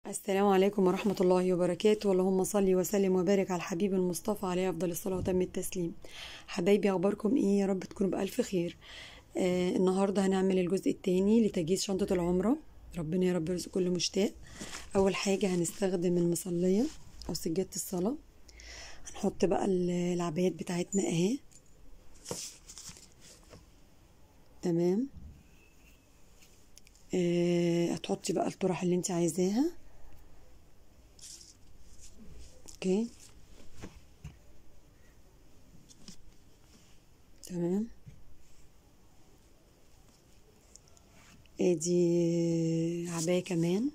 السلام عليكم ورحمة الله وبركاته اللهم صل وسلم وبارك على الحبيب المصطفى عليه أفضل الصلاة وتم التسليم حبايبي أخباركم إيه يا رب تكونوا بألف خير آه النهاردة هنعمل الجزء التاني لتجهيز شنطة العمرة ربنا يا رب يرزق كل مشتاق أول حاجة هنستخدم المصلية أو سجادة الصلاة هنحط بقى ال- العبايات بتاعتنا أهي تمام آه، هتحطي بقى الطرح اللي انت عايزاها اوكي تمام ادي عباية كمان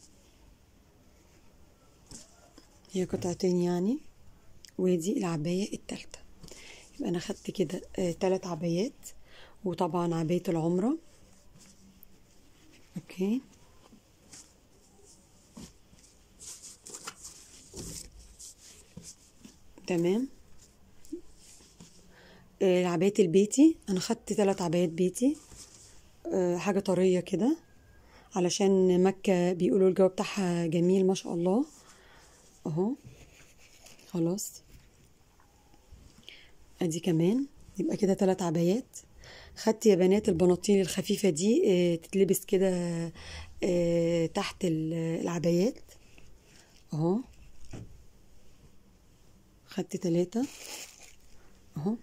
هي قطعتين يعني ودي العباية التالتة يبقى انا خدت كده آه، تلات عبايات وطبعا عباية العمرة اوكي تمام آه، عباية البيتي انا خدت ثلاث عبايات بيتي آه، حاجة طرية كده علشان مكة بيقولوا الجو بتاعها جميل ما شاء الله اهو خلاص ادي كمان يبقى كده ثلاث عبايات خدت يا بنات البناطيل الخفيفة دي آه، تتلبس كده آه، تحت ال- العبايات اهو خدت تلاتة اهو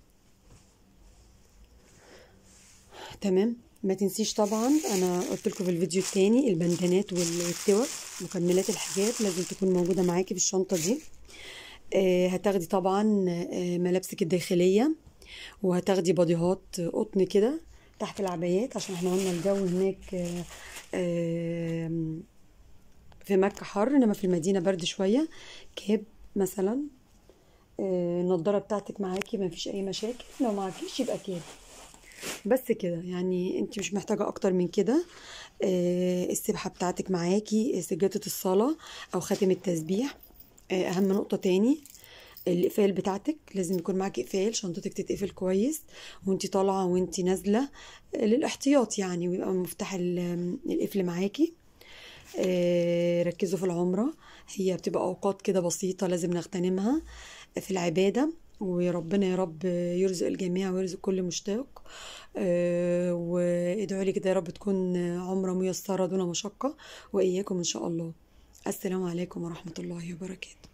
تمام ما تنسيش طبعا انا قلت لكم في الفيديو التاني البندانات وال- والتوك مكملات الحجاب لازم تكون موجودة معاكي في الشنطة دي آه، هتاخدي طبعا آه، ملابسك الداخلية وهتاخدي باديهات قطن كده تحت العبايات عشان احنا قلنا الجو هناك آه، آه، في مكة حر انما في المدينة برد شوية كاب مثلا آه، النضارة بتاعتك معاكي ما فيش اي مشاكل لو معكيش يبقى كاب بس كده يعني انت مش محتاجة اكتر من كده آه، السبحة بتاعتك معاكي سجادة الصلاة او خاتم التسبيح آه، اهم نقطة تاني الاقفال بتاعتك لازم يكون معاكي اقفال شنطتك تتقفل كويس وانتي طالعة وانتي نازلة آه، للاحتياط يعني ويبقى مفتاح ال- القفل معاكي آه، ركزوا في العمرة هي بتبقى أوقات كده بسيطة لازم نغتنمها في العبادة وربنا يا رب يرزق الجميع ويرزق كل مشتاق آه، وادعوا لي كده يا رب تكون عمرة ميسرة دون مشقة وإياكم إن شاء الله السلام عليكم ورحمة الله وبركاته